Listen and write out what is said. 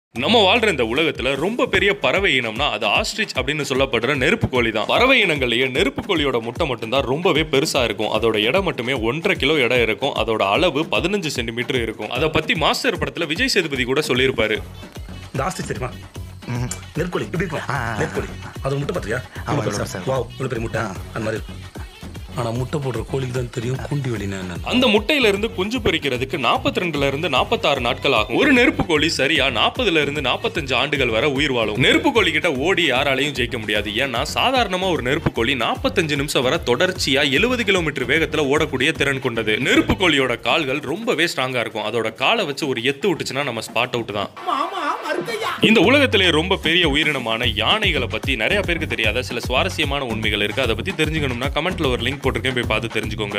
நம்ம வாழ்ற இந்த உலகத்துல ரொம்ப பெரிய பறவை இனம்னா அது ஆஸ்ட்ரிச் அப்படின்னு சொல்லப்படுற நெருப்பு கோழி தான் பறவை இனங்கள்லயே நெருப்பு கோழியோட முட்டை மட்டும்தான் ரொம்பவே பெருசா இருக்கும் அதோட எடை மட்டுமே ஒன்றரை கிலோ எடை இருக்கும் அதோட அளவு பதினஞ்சு சென்டிமீட்டர் இருக்கும் அதை பத்தி மாஸ்டர் படத்துல விஜய் சேதுபதி கூட சொல்லியிருப்பாரு இந்த ஆஸ்ட்ரிச் தெரியுமா நெற்கோழி எப்படி இருக்கும் ஆ, ஆ, நெற்கோழி அது முட்டை பார்த்தியா ஆமா, ஆமா சார். சார் வாவ் இவ்வளோ பெரிய முட்டை அந்த மாதிரி இருக்கும் ஆனா முட்டை போடுற கோழிக்கு தான் தெரியும் குண்டி வெளினா என்ன அந்த முட்டையில இருந்து குஞ்சு பொரிக்கிறதுக்கு 42 ரெண்டுல இருந்து 46 நாட்கள் ஆகும் ஒரு நெருப்பு கோழி சரியா 40 இருந்து 45 ஆண்டுகள் வரை உயிர் வாழும் நெருப்பு கோழி கிட்ட ஓடி யாராலையும் ஜெயிக்க முடியாது ஏன்னா சாதாரணமா ஒரு நெருப்பு கோழி 45 நிமிஷம் வரை தொடர்ச்சியா 70 கிலோமீட்டர் வேகத்துல ஓடக்கூடிய திறன் கொண்டது நெருப்பு கோழியோட கால்கள் ரொம்பவே ஸ்ட்ராங்கா இருக்கும் அதோட காலை வச்சு ஒரு எத்து விட்டுச்சுன்னா நம்ம ஸ்பாட் அவுட் தான் இந்த உலகத்திலே ரொம்ப பெரிய உயிரினமான யானைகளை பத்தி நிறைய பேருக்கு தெரியாத சில சுவாரஸ்யமான உண்மைகள் இருக்கு அதை பத்தி தெரிஞ்சுக்கணும்னா கமெண்ட்ல ஒரு லிங்க் போட்டிருக்கேன் போய் பார்த்து தெரிஞ்சுக்கோங்க